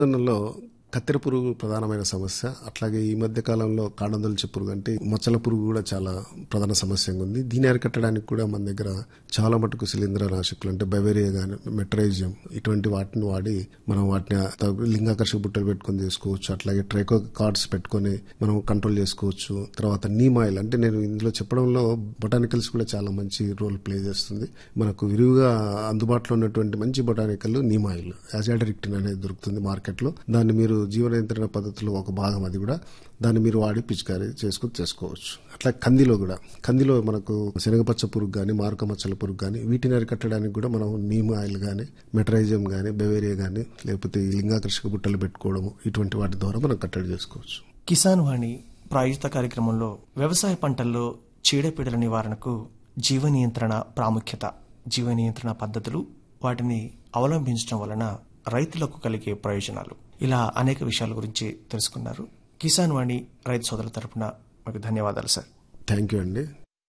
లో కత్తెర పురుగు ప్రధానమైన సమస్య అట్లాగే ఈ మధ్య కాలంలో కాండందొలిచే పురుగు అంటే మొచ్చల పురుగు కూడా చాలా ప్రధాన సమస్యగా ఉంది దీన్ని అరికట్టడానికి కూడా మన దగ్గర చాలా మటుకు శిలీంద్ర నాశకులు అంటే బెవేరియా కానీ మెట్రైజియం ఇటువంటి వాటిని వాడి మనం వాటిని తగు- లింగాకర్షక బుట్టలు పెట్టుకొని చేసుకోవచ్చు అట్లాగే ట్రైకో కార్డ్స్ పెట్టుకొని మనం కంట్రోల్ చేసుకోవచ్చు తర్వాత నీమ్ ఆయిల్ అంటే నేను ఇందులో చెప్పడంలో బొటానికల్స్ కూడా చాలా మంచి రోల్ ప్లే చేస్తుంది మనకు విరివిగా అందుబాటులో ఉన్నటువంటి మంచి బొటానికల్ నీమ్ ఆయిల్ యాజాడరిక్టిన్ అనేది దొరుకుతుంది మార్కెట్లో దాన్ని మీరు జీవ నియంత్రణ పద్ధతిలో ఒక భాగం అది కూడా దాన్ని మీరు వాడి పిచికారీ చేసుకుని చేసుకోవచ్చు అట్లా కందిలో కూడా కందిలో మనకు శనగపచ్చ పురుగు కానీ మారుక మచ్చల పురుగు కానీ వీటిని అరికట్టడానికి కూడా మనం నీమ్ ఆయిల్ కానీ మెటరైజియం కానీ బెవేరియా కానీ లేకపోతే ఈ లింగాకర్షక బుట్టలు పెట్టుకోవడము ఇటువంటి వాటి ద్వారా మనం కట్టడి చేసుకోవచ్చు కిసాన్ వాణి ప్రాయోజిత కార్యక్రమంలో వ్యవసాయ పంటల్లో చీడపీడల నివారణకు జీవ నియంత్రణ ప్రాముఖ్యత జీవ నియంత్రణ పద్ధతులు వాటిని అవలంబించడం వలన రైతులకు కలిగే ప్రయోజనాలు ఇలా అనేక విషయాల గురించి తెలుసుకున్నారు కిసాన్ వాణి రైతు సోదరుల తరపున మీకు ధన్యవాదాలు సార్ థ్యాంక్ యూ అండి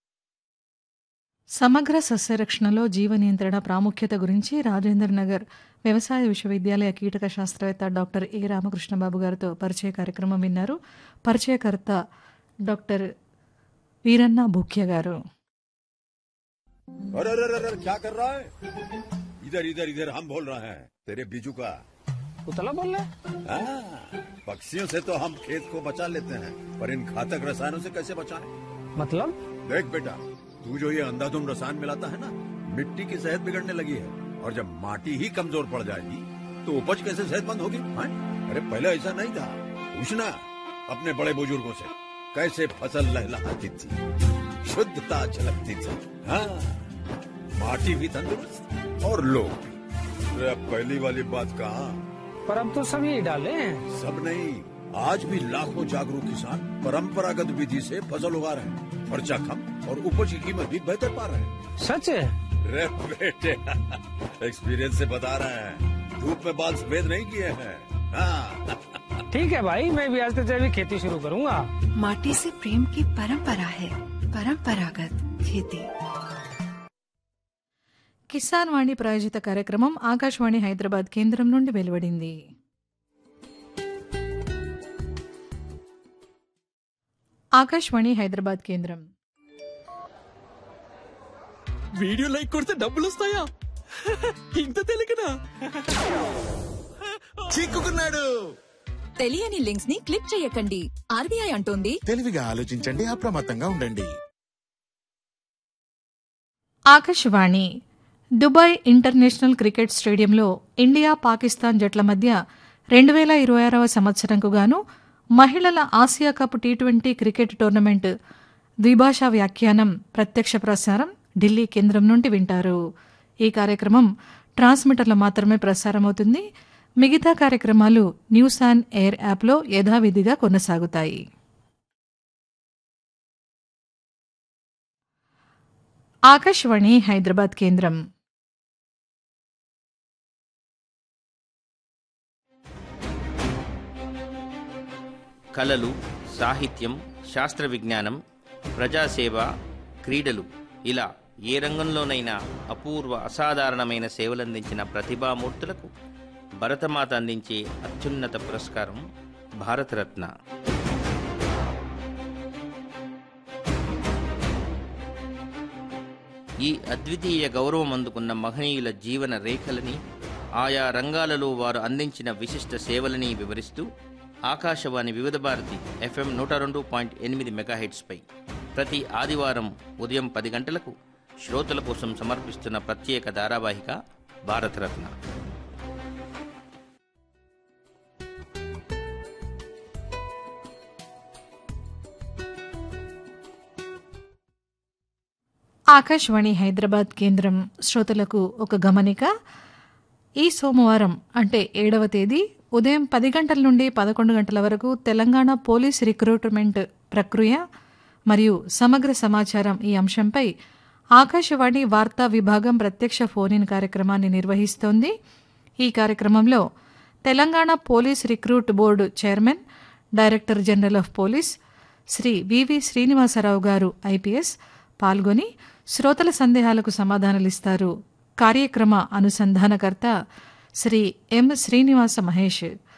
సమగ్ర సస్యరక్షణలో జీవ నియంత్రణ ప్రాముఖ్యత గురించి రాజేంద్ర నగర్ వ్యవసాయ విశ్వవిద్యాలయ కీటక శాస్త్రవేత్త డాక్టర్ ఏ రామకృష్ణబాబు గారితో పరిచయ కార్యక్రమం విన్నారు పరిచయకర్త డాక్టర్ వీరన్న భూక్య గారు अरे अरे अरे अरे, क्या कर रहा है इधर इधर इधर हम बोल रहे हैं तेरे बीजू का उतला बोल रहा हाँ, पक्षियों से तो हम खेत को बचा लेते हैं पर इन घातक रसायनों से कैसे बचाएं? है मतलब देख बेटा तू जो ये अंधाधुंध रसायन मिलाता है ना मिट्टी की सेहत बिगड़ने लगी है और जब माटी ही कमजोर पड़ जाएगी तो उपज कैसे सेहतमंद होगी हाँ? अरे पहले ऐसा नहीं था पूछना अपने बड़े बुजुर्गों से कैसे फसल लहलहाती थी शुद्धता झलकती थी हाँ माटी भी तंदुरुस्त और लोग भी अरे अब पहली वाली बात कहा पर अब तो सभी डाले हैं सब नहीं आज भी लाखों जागरूक किसान परंपरागत विधि से फसल उगा रहे हैं खर्चा कम और उपज की कीमत भी बेहतर पा रहे हैं सच है रे बेटे एक्सपीरियंस से बता रहे हैं धूप में बाल सफेद नहीं किए हैं हाँ ठीक है भाई मैं भी आज से जैविक खेती शुरू करूंगा माटी से प्रेम की परंपरा है परंपरागत खेती కిసాన్ వాణి ప్రాయోజిత కార్యక్రమం ఆకాశవాణి హైదరాబాద్ కేంద్రం నుండి వెలువడింది ఆకాశవాణి హైదరాబాద్ కేంద్రం వీడియో లైక్ కొడితే డబ్బులు వస్తాయా ఇంత తెలియకనా చిక్కుకున్నాడు తెలియని లింక్స్ ని క్లిక్ చేయకండి ఆర్బీఐ అంటోంది తెలివిగా ఆలోచించండి అప్రమత్తంగా ఉండండి ఆకాశవాణి దుబాయ్ ఇంటర్నేషనల్ క్రికెట్ స్టేడియంలో ఇండియా పాకిస్తాన్ జట్ల మధ్య రెండు వేల ఇరవై ఆరవ సంవత్సరంకు గాను మహిళల ఆసియా cup T twenty cricket tournament ద్విభాషా వ్యాఖ్యానం ప్రత్యక్ష ప్రసారం ఢిల్లీ కేంద్రం నుండి వింటారు ఈ కార్యక్రమం ట్రాన్స్మిటర్లో మాత్రమే ప్రసారమవుతుంది మిగతా కార్యక్రమాలు న్యూస్ అండ్ ఎయిర్ యాప్లో యథావిధిగా కొనసాగుతాయి ఆకాశవాణి హైదరాబాద్ కేంద్రం కళలు సాహిత్యం శాస్త్ర విజ్ఞానం ప్రజాసేవ క్రీడలు ఇలా ఏ రంగంలోనైనా అపూర్వ అసాధారణమైన సేవలందించిన ప్రతిభామూర్తులకు భరతమాత అందించే అత్యున్నత పురస్కారం భారతరత్న ఈ అద్వితీయ గౌరవం అందుకున్న మహనీయుల జీవన రేఖలని ఆయా రంగాలలో వారు అందించిన విశిష్ట సేవలని వివరిస్తూ ఆకాశవాణి వివిధ భారతి ఎఫ్ఎం నూట రెండు పాయింట్ ఎనిమిది మెగాహెట్స్పై ప్రతి ఆదివారం ఉదయం పది గంటలకు శ్రోతల కోసం సమర్పిస్తున్న ప్రత్యేక ధారావాహిక భారతరత్న ఆకాశవాణి హైదరాబాద్ కేంద్రం శ్రోతలకు ఒక గమనిక ఈ సోమవారం అంటే ఏడవ తేదీ ఉదయం పది గంటల నుండి పదకొండు గంటల వరకు తెలంగాణ పోలీస్ రిక్రూట్మెంట్ ప్రక్రియ మరియు సమగ్ర సమాచారం ఈ అంశంపై ఆకాశవాణి వార్తా విభాగం ప్రత్యక్ష ఫోన్ ఇన్ కార్యక్రమాన్ని నిర్వహిస్తోంది ఈ కార్యక్రమంలో Telangana police recruit board chairman director general of police Shri V V Srinivasarao గారు ఐపీఎస్ పాల్గొని శ్రోతల సందేహాలకు సమాధానాలిస్తారు కార్యక్రమ అనుసంధానకర్త శ్రీ ఎం శ్రీనివాస మహేష్